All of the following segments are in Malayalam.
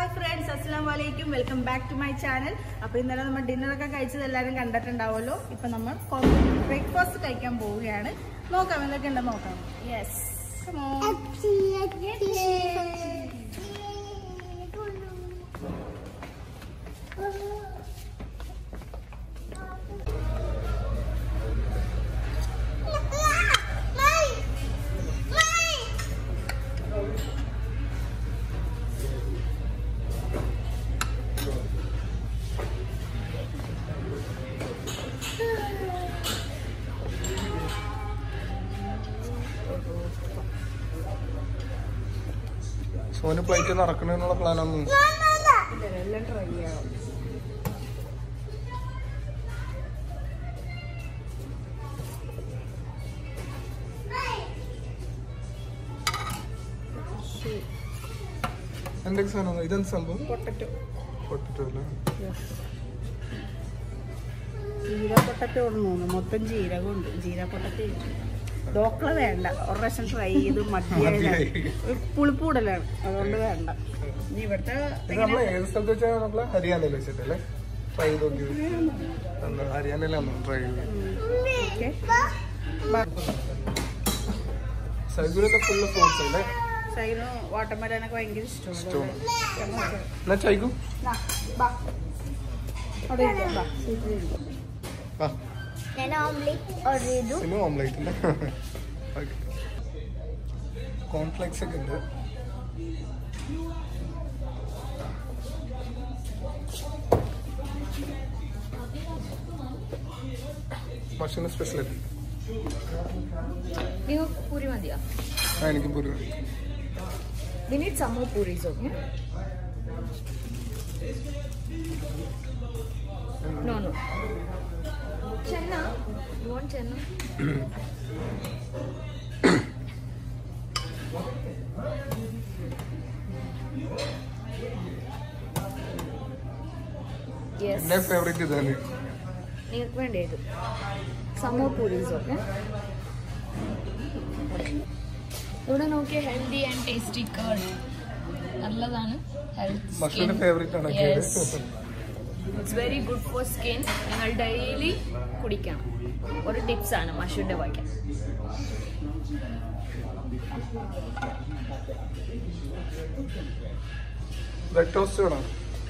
ഫ്രണ്ട്സ് അസ്സാം വലൈക്കും welcome back to my channel അപ്പൊ ഇന്നലെ നമ്മൾ ഡിന്നർ ഒക്കെ കഴിച്ചത് എല്ലാവരും കണ്ടിട്ടുണ്ടാവുമല്ലോ ഇപ്പൊ നമ്മൾ ബ്രേക്ക്ഫാസ്റ്റ് കഴിക്കാൻ പോവുകയാണ് നോക്കാം എന്തൊക്കെ ഉണ്ടെന്ന് നോക്കാം യെസ് സോന് പ്ലേറ്റ് നടക്കണെന്നുള്ള പ്ലാനൊന്നും എല്ലാം ട്രൈ ചെയ്യണം എന്തൊക്കെ സാധനം ഇതെന്ത് സംഭവം പൊട്ടറ്റോ പൊട്ടിട്ടോ അല്ലേ ജീര പൊട്ടറ്റോ തോന്നുന്നു മൊത്തം ജീരകമുണ്ട് ജീര പൊട്ടറ്റോ ഡോക്കള വേണ്ട ഒരു പ്രാവശ്യം ട്രൈ ചെയ്ത് മതിയായി മതിയായി. പുളിപ്പ് കൂടുതലാണ് അതുകൊണ്ട് വേണ്ട ഇനി ഇവിടുത്തെ ഇത് നമ്മള് ഏത് സ്ഥലത്ത് വെച്ചാൽ നമ്മള് ഹരിയാനയിൽ വെച്ചിട്ടല്ലേ ട്രൈ ചെയ്ത് നോക്കി ഹരിയാനയിലാണ് ട്രൈ ചെയ്ത് ഓക്കെ സൈഗുലൊക്കെ ഫുള്ള് ഫ്രൂട്ട്സ് അല്ലേ സൈനു വാട്ടർമെലനൊക്കെ ഭയങ്കര ഇഷ്ടമാണ് ഇഷ്ടമാണ്. അതുകൊണ്ട് എന്നാ ചൈക്കു നാ, ബാ. അവിടെ ഇരിക്കാം, ബാ, സീറ്റിൽ ഇരിക്കാം. ആ ഞാൻ ഓംലെറ്റ് ഓർഡർ ചെയ്തു പിന്നെ ഓംലേറ്റ് അല്ലേ കോൺഫ്ലെക്സ് ഒക്കെ ഉണ്ട് ഭക്ഷണ സ്പെഷ്യൽ നിങ്ങൾക്ക് പൂരി മതിയോ ആ എനിക്ക് പൊരു we need some more puris okay no no chana you want chana എന്റെ യെസ് ഫേവറേറ്റ് ഇതാണ് നിങ്ങൾക്ക് വേണ്ടി ഇത് സം മോർ പൂരീസ് ഓക്കെ ഇവിടെ നോക്കിയ ഹെൽത്തി ആൻഡ് ടേസ്റ്റി കേർഡ് നല്ലതാണ് ഭക്ഷണ ഫേവറേറ്റ് ആണ് it's very good for skin നിങ്ങൾ ഡെയിലി കുടിക്കണം ഒരു ടിപ്സ് ആണ് മഷുവിന്റെ വയ്ക്കാൻ ബ്രെഡ് ടോസ്റ്റ് വേണം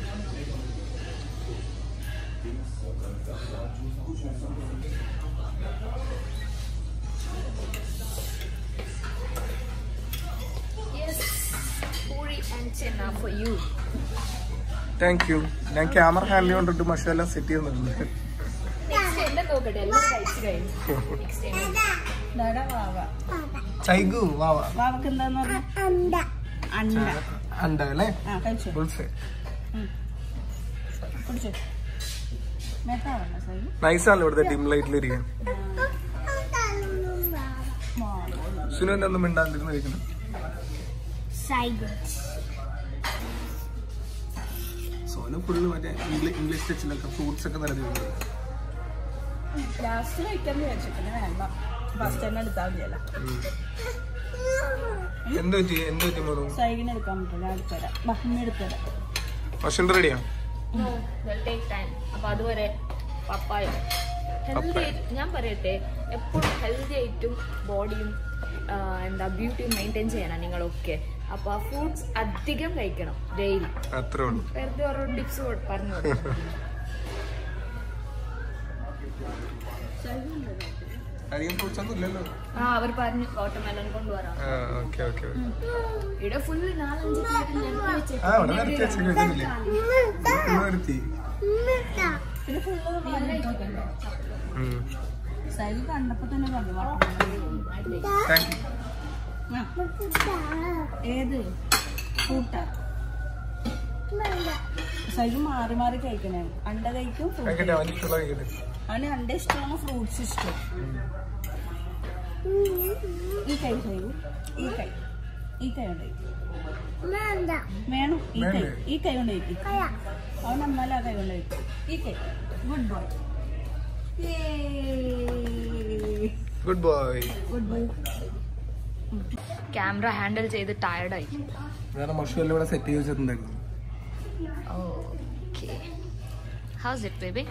yes puri and chana for you thank you ഞാൻ ക്യാമറ ഹാൻഡിൽ കൊണ്ടിട്ട് മഷാല സെറ്റ് ചെയ്യുന്നുണ്ട് നെക്സ്റ്റ് എല്ലാം നോക്കട്ടെ എല്ലാം കഴിച്ചു കഴിഞ്ഞു നെക്സ്റ്റ് ഇതാടാ വാവ. ചൈഗു വാവാ വാവക്ക് എന്താന്ന് പറഞ്ഞ അണ്ട അണ്ട അണ്ട അല്ലേ ആ കഴിച്ചു ബുൾസെ കുടിച്ചു മേത്താവണ്ട സൈനു നൈസാണല്ലോ ഇവിടുത്തെ ഡിം ലൈറ്റിൽ ഇരിക്കാൻ സുനു എന്താ ഒന്നും മിണ്ടാണ്ടിരുന്ന് കഴിക്കണം സൈഡ് സോനു ഫുള്ള് മറ്റേ ഇംഗ്ലീഷ് ഇംഗ്ലീഷ് ടച്ചിലൊക്കെ ഫ്രൂട്ട്സ് ഒക്കെ നിറഞ്ഞിട്ടുണ്ട് ലാസ്റ്റ് കഴിക്കാന്ന് വിചാരിച്ചു പിന്നെ വേണ്ട ഫസ്റ്റ് തന്നെ എടുത്താൽ മതിയല്ല എന്ത് പറ്റി എന്ത് പറ്റി മോനു സൈകിന് എടുക്കാൻ പറ്റില്ല ഞാൻ എടുത്തുതരാം മഹമ്മ എടുത്തുതരാം ഭക്ഷണം റെഡിയാ നോ ടേക്ക് ടൈം അപ്പൊ അതുവരെ പപ്പായ ഹെൽത്തി ഞാൻ പറയട്ടെ എപ്പോഴും ഹെൽത്തി ആയിട്ടും ബോഡിയും എന്താ ബ്യൂട്ടിയും മെയിൻറ്റെയിൻ ചെയ്യണം നിങ്ങളൊക്കെ അപ്പൊ ഫ്രൂട്ട്സ് അധികം കഴിക്കണം ഡെയിലി അത്രേ ഉള്ളൂ വെറുതെ ഓരോ ടിപ്സ് പറഞ്ഞു കൊടുക്കണം. അധികം ഫ്രൂട്ട്സ് ഒന്നും ഇല്ലല്ലോ ആ അവർ പറഞ്ഞു വാട്ടർമെലൺ കൊണ്ടുവരാം ആ ഓക്കെ ഓക്കെ ഇവിടെ ഫുൾ നാലഞ്ച് plate നിരത്തി വെച്ചേക്കും. ആ അവിടെ നിറച്ച് വെച്ച് കഴിക്കുന്നില്ലേ ഫുള്ള് നിർത്തി പിന്നെ ഫുള്ള് സൈകിൾ കണ്ടപ്പോ തന്നെ പറഞ്ഞു വാട്ടർമെലൻ. താങ്ക് യു ആ, ഏത് ഫ്രൂട്ടാ സൈകിൾ മാറി മാറി കഴിക്കണേ അണ്ട കഴിക്കും ഫ്രൂട്ട് കഴിക്കട്ടെ അവന് ഇഷ്ടമുള്ള കഴിക്കട്ടെ അവന് അണ്ട ഇഷ്ടമാണ് ഫ്രൂട്ട്സ് ഇഷ്ടം ഈ കൈ സൈകിൾ ഈ കൈ ഈ കൈ കൊണ്ട് കഴിക്കും. വേണ്ട വേണം ഈ കൈ വേണ്ടേ? ഈ കൈ കൊണ്ട് കഴിക്കും കയ അവൻ അന്നാലും ആ കൈ കൊണ്ട് കഴിക്കും ഈ കൈ good boy good boy good boy camera handle ചെയ്ത് ടയർഡായി വേറെ മഷു എല്ലാം ഇവിടെ സെറ്റ് ചെയ്ത് വെച്ചിട്ടുണ്ടായിരുന്നു Okay. How's it, baby?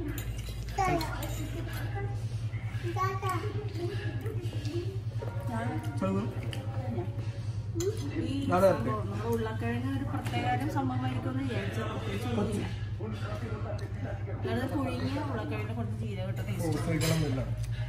ഈ അതെ, അതെ. സംഭവം, നമ്മുടെ ഉരുളക്കിഴങ്ങ് ഒരു പ്രത്യേക സംഭവമായിരിക്കും എന്ന് വിചാരിച്ചു പ്രത്യേകിച്ച് ഒന്നുമില്ല അല്ലാതെ പുഴുങ്ങിയ ഉരുളക്കിഴങ്ങിനെ കുറച്ച് ജീരകം ഇട്ട ടേസ്റ്റ് കഴിക്കണമെന്നില്ല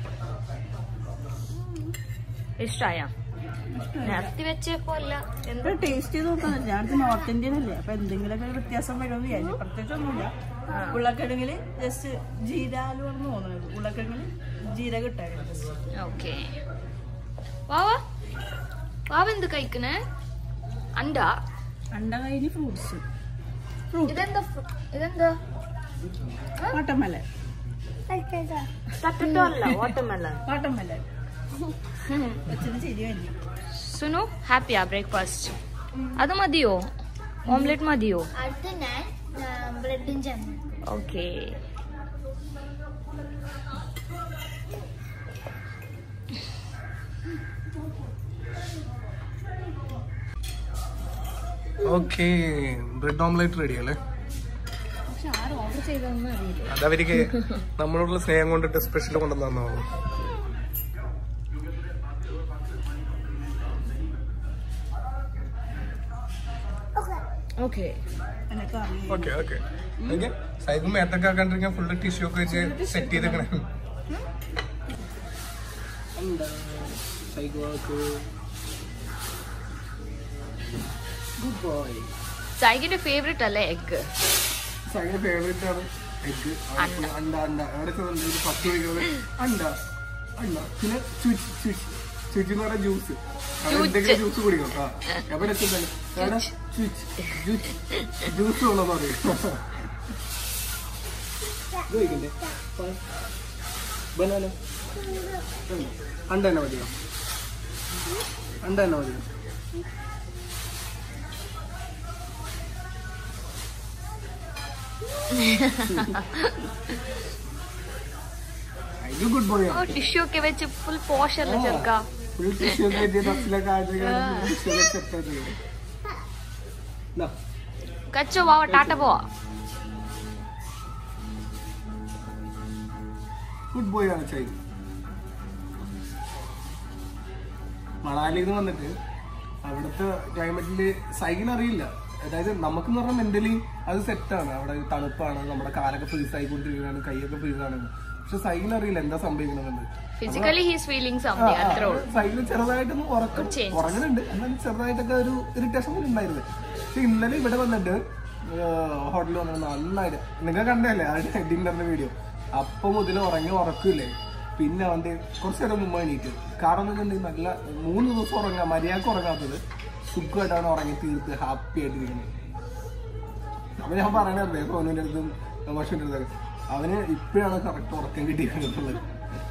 ഇഷ്ടായ നിരത്തി വെച്ചപ്പോ അല്ല എന്താ ടേസ്റ്റ് ചെയ്ത് നോക്കാൻ ഞാനിത് നോർത്ത് ഇന്ത്യൻ അല്ലേ അപ്പൊ എന്തെങ്കിലുമൊക്കെ ഒരു വ്യത്യാസം വരുമെന്ന് വിചാരിച്ചു പ്രത്യേകിച്ച് ഒന്നുമില്ല ഉരുളക്കിഴങ്ങില് ജസ്റ്റ് ജീരാലു എന്ന് തോന്നുന്നത് ഉരുളക്കിഴങ്ങില് ജീരകം ഇട്ടായിരുന്നു just. ഓക്കെ വാവ വാവ എന്ത് കഴിക്കണേ അണ്ട അണ്ട കഴിഞ്ഞ് ഫ്രൂട്ട്സ് ഇതെന്താ fru- ഇതെന്താ വാട്ടർമെലൻ തട്ടിട്ടോ അല്ല വാട്ടർമെലൺ വാട്ടർമെലൻ വെച്ചത് ശരി വന്നു സുനു ഹാപ്പിയാ ബ്രേക്ക്ഫാസ്റ്റ് അത് മതിയോ ഓംലെറ്റ് മതിയോ അടുത്ത് ഞാൻ ബ്രെഡും ചേർന്നു okay okay bread omelette ready അല്ലേ പക്ഷെ ആരും ഓർഡർ ചെയ്തതൊന്നും അറിയില്ല അതവർക്ക് നമ്മളോടുള്ള സ്നേഹം കൊണ്ടിട്ട് സ്പെഷ്യൽ കൊണ്ടുവന്നു ഓക്കെ എനക്ക് അറിയില്ല ഓക്കെ ഓക്കെ ഓക്കെ സൈഡ് മേത്തൊക്കെ ആക്കാണ്ടിരിക്കാൻ ഫുള്ള് ടിഷ്യൂ ഒക്കെ വെച്ച് സെറ്റ് ചെയ്തേക്കണേ ഗുഡ് ബോയ് സൈഗിന്റെ ഫേവറേറ്റ് അല്ലേ എഗ് സൈഡിന്റെ ഫേവറേറ്റ് ആണ് എഗ് അണ്ട. അണ്ട അണ്ട എവിടെ ചെന്നിട്ട് ഒരു പത്ത് മണിക്കൂർ അണ്ട അണ്ട പിന്നെ സ്വിച്ച് സ്വിച്ച് സ്വിച്ച് എന്ന് പറഞ്ഞ ജ്യൂസ് എന്തെങ്കിലും ജ്യൂസ് കുടിക്കണം ആ എവിടെ ചെന്നാലും എവിടെ സ്വിച്ച് ജ്യൂസ് ജ്യൂസ് ഉള്ളതെന്ന് പറയും ഇത് കഴിക്കണ്ടേ ബനാന അണ്ട തന്നെ മതിയോ അണ്ട തന്നെ മതിയോ ഇത് ഗുഡ് ബോയ് ഓ ടിഷ്യൂ ഒക്കെ വെച്ച് ഫുൾ പോഷ് അല്ല ചെറുക്ക ഫുൾ ടിഷ്യൂ ഒക്കെ വെച്ച് ഡ്രസ്സിലൊക്കെ ആയിട്ട് ടിഷ്യൂ ഒക്കെ സെറ്റ് ആയിട്ട് കച്ചോ വാവ ടാറ്റ പോവാ ഗുഡ് ബോയ് ആണ് ചൈ മണാലിയിൽ നിന്ന് വന്നിട്ട് അവിടുത്തെ ക്ലൈമറ്റില് സൈക്കിൾ അറിയില്ല അതായത് നമുക്കെന്ന് പറഞ്ഞാൽ മെന്റലി അത് സെറ്റാണ് അവിടെ തണുപ്പാണ് നമ്മുടെ കാലൊക്കെ ഫ്രീസ് ആയിക്കൊണ്ടിരിക്കുകയാണ് കൈയൊക്കെ ഫ്രീസ് ആണ് പക്ഷെ സൈക്കിൾ അറിയില്ല എന്താ സംഭവിക്കണമെന്ന് ഫിസിക്കലി ഹീസ് ഫീലിംഗ് സംതിങ് അത്രേ ഉള്ളൂ സൈക്കിൾ ചെറുതായിട്ടൊന്ന് ഉറക്കം ഒരു changes. ഉറങ്ങുന്നുണ്ട് എന്നാലും ചെറുതായിട്ടൊക്കെ ഒരു ഇറിറ്റേഷൻ കൂടി ഉണ്ടായിരുന്നു പക്ഷെ ഇന്നലെ ഇവിടെ വന്നിട്ട് ഹോട്ടലിൽ വന്നിട്ട് നന്നായിട്ട് നിങ്ങൾ കണ്ടല്ലേ ആ ഡിന്നറിന്റെ വീഡിയോ അപ്പൊ മുതൽ ഉറങ്ങി ഉറക്കില്ലേ പിന്നെ അവന്റെ കുറച്ച് നേരം മുമ്പ് എണീറ്റ് കാരണം എന്താണെന്നുണ്ടെങ്കിൽ നല്ല മൂന്ന് ദിവസം ഉറങ്ങാൻ മര്യാദക്ക് ഉറങ്ങാത്തത് സുഖമായിട്ടാണ് ഉറങ്ങി തീർത്ത് ഹാപ്പി ആയിട്ടിരിക്കുന്നത് അപ്പൊ ഞാൻ പറയണല്ലേ സോനുവിന്റെ അടുത്തും തമാശന്റെ അടുത്തൊക്കെ അവന് ഇപ്പോഴാണ് കറക്റ്റ് ഉറക്കം കിട്ടിയിട്ടുള്ളത്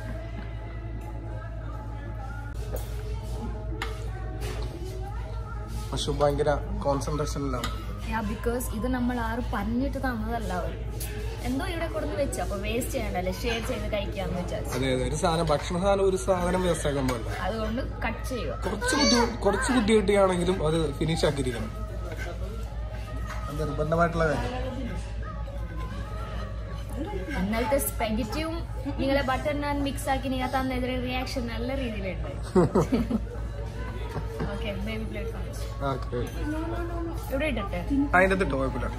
പക്ഷെ ഭയങ്കര കോൺസെൻട്രേഷനിലാണ് ബിക്കോസ് ഇത് നമ്മൾ ആരും പറഞ്ഞിട്ട് തന്നതല്ല അവർ എന്തോ ഇവിടെ കൊടുന്ന് വെച്ചു അപ്പൊ വേസ്റ്റ് ചെയ്യണ്ടല്ലേ ഷെയർ ചെയ്ത് കഴിക്കാന്ന് വിചാരിച്ചു അതെ അതെ ഒരു സാധനം ഭക്ഷണ സാധനം ഒരു സാധനം വേസ്റ്റ് ആക്കാൻ പാടില്ല അതുകൊണ്ട് കട്ട് ചെയ്യുക കുറച്ച് ബുദ്ധി കുറച്ച് ബുദ്ധിമുട്ടിയാണെങ്കിലും അത് ഫിനിഷ് ആക്കിയിരിക്കണം അത് നിർബന്ധമായിട്ടുള്ള കാര്യം ഇന്നലത്തെ സ്പെഗറ്റിയും നിങ്ങളെ ബട്ടർ നാൻ മിക്സ് ആക്കി നിങ്ങൾ തന്നെതിരെ റിയാക്ഷൻ നല്ല രീതിയിലുണ്ട് ഓക്കെ ബേബി പ്ലേറ്റ് ഓക്കെ ഇവിടെ ഇട്ടിട്ട് അതിൻ്റെ അകത്ത് ഇട്ടോ കുഴപ്പമില്ല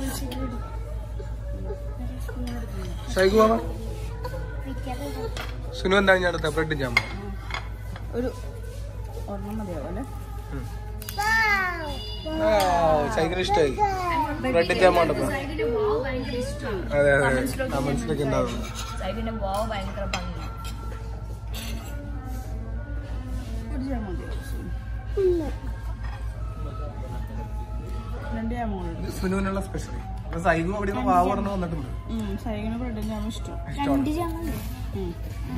ഷൈഖു ബാബ സുനു എന്താ ഞാൻ അടുത്ത ബ്രെഡ് ജാമ ഒരു ഒരെണ്ണം മതിയാവും അല്ലേ സൈക്കിൾ ഇഷ്ടമായി ബ്രെഡ് ജാമ ഉണ്ടപ്പോ സൈഡിന്റെ വാവ് ഭയങ്കര ഇഷ്ടമാണ് അതെ അതെ ആ മനസ്സിലേക്ക് ഉണ്ടാവും സൈഡിന്റെ വാവ് ഭയങ്കര ഭംഗി ഒരു ജാമ മതിയാവും രണ്ട് ജാമ ഉണ്ട് സുനുവിനുള്ള സ്പെഷ്യൽ അപ്പൊ സൈഖു അവിടെ നിന്ന് വാവ് പറഞ്ഞു വന്നിട്ടുണ്ട് സൈകിന് ബ്രെഡും ജാമ ഇഷ്ടം ഇഷ്ടമാണ് ഉം.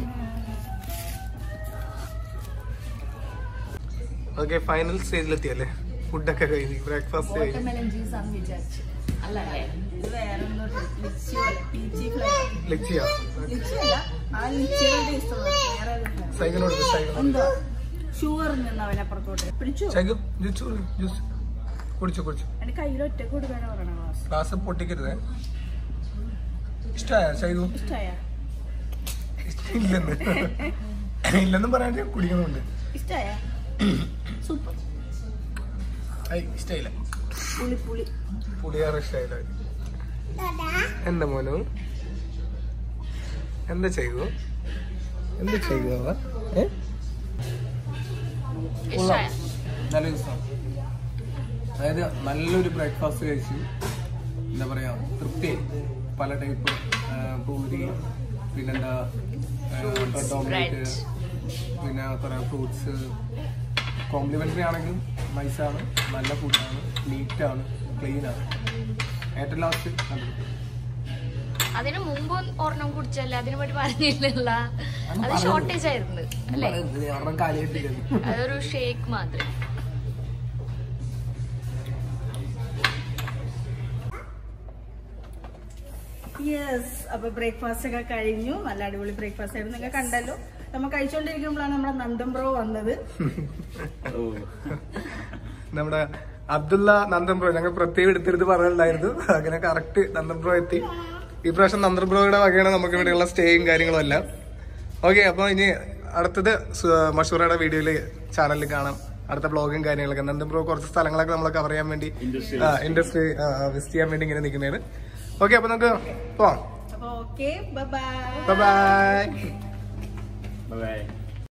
ഓക്കെ ഫൈനൽ സ്റ്റേജിലെത്തിയല്ലേ ഫുഡൊക്കെ കഴിഞ്ഞ് ബ്രേക്ക്ഫാസ്റ്റ് കഴിഞ്ഞ് വാട്ടർമെലൻ ജ്യൂസ് ആണെന്ന് വിചാരിച്ചു അല്ലല്ലേ ഇത് വേറെ എന്തോ ലിച്ചി പോലെ പീച്ചി ഫ്ലേവർ ലിച്ചിയാ ലിച്ചി അല്ല ആ ലിച്ചിയുടെ ടേസ്റ്റ് വേറെ ഒരു സൈക്കിളോട് സൈക്കിൾ എന്തോ ഷുഗർ നിന്ന് അവനപ്പുറത്തോട്ട് പിടിച്ചു സൈക്കിൾ ജ്യൂസ് ജ്യൂസ് കുടിച്ചു കുടിച്ചു എന്റെ കയ്യിൽ ഒറ്റക്ക് കൊടുക്കാനാ പറയണ ക്ലാസ് ഗ്ലാസ് പൊട്ടിക്കരുത് ഇഷ്ടമായ ചെയ്തു ഇഷ്ടായ ഇല്ലെന്ന് ഇല്ലെന്നും പറയാൻ കുടിക്കുന്നുണ്ട് ഇഷ്ടായ സൂപ്പർ ഐ ഇഷ്ടമില്ല പുളി പുളി പുളിയാറ് ഇഷ്ടമായില്ല എന്താ മോനു എന്താ ചെയ്തു എന്താ ചെയ്തു അവ ഏ? ഇഷ്ടമായ നല്ല ദിവസം അതായത് നല്ലൊരു ബ്രേക്ക്ഫാസ്റ്റ് കഴിച്ച് എന്താ പറയാ തൃപ്തി പല ടൈപ്പ് പൂരി പിന്നെന്താ ബ്രെഡ് ഓംലേറ്റ് പിന്നെ കുറെ ഫ്രൂട്ട്സ് കോംപ്ലിമെന്ററി ആണെങ്കിലും നൈസാണ് നല്ല ഫുഡാണ് നീറ്റാണ് ക്ലീൻ ആണ് ഏറ്റവും ലാസ്റ്റ് കണ്ടത് അതിന് മുമ്പ് ഒരെണ്ണം കുടിച്ചല്ലേ അതിനു വേണ്ടി പറഞ്ഞില്ലല്ല അത് ഷോർട്ടേജ് ആയിരുന്നു അല്ലേ ഒരെണ്ണം കാലിയായിട്ടില്ല അതൊരു ഷേക്ക് മാത്രം യെസ് അപ്പൊ ബ്രേക്ക്ഫാസ്റ്റ് ഒക്കെ കഴിഞ്ഞു നല്ല അടിപൊളി ബ്രേക്ക്ഫാസ്റ്റ് ആയിരുന്നു നിങ്ങൾ കണ്ടല്ലോ നമ്മൾ കഴിച്ചുകൊണ്ടിരിക്കുമ്പോഴാണ് നമ്മുടെ നന്ദൻ ബ്രോ വന്നത് നമ്മുടെ അബ്ദുള്ള നന്ദൻ ബ്രോ ഞങ്ങൾ പ്രത്യേകം എടുത്തെടുത്ത് പറഞ്ഞിട്ടുണ്ടായിരുന്നു അങ്ങനെ കറക്റ്റ് നന്ദൻ ബ്രോ എത്തി ഈ പ്രാവശ്യം നന്ദൻ ബ്രോയുടെ വകയാണ് നമുക്ക് വേണ്ടിയുള്ള സ്റ്റേയും കാര്യങ്ങളും എല്ലാം ഓക്കെ അപ്പൊ ഇനി അടുത്തത് സു- മഷൂറയുടെ വീഡിയോയില് ചാനലിൽ കാണാം അടുത്ത ബ്ലോഗും കാര്യങ്ങളൊക്കെ നന്ദൻ ബ്രോ കുറച്ച് സ്ഥലങ്ങളൊക്കെ നമ്മൾ കവർ ചെയ്യാൻ വേണ്ടി ഇൻഡസ്ട്രി വിസിറ്റ് ചെയ്യാൻ വേണ്ടി ഇങ്ങനെ നിൽക്കുന്നതാണ് ഓക്കെ അപ്പൊ നമുക്ക് പോവാം അപ്പൊ okay bye bye Bye bye.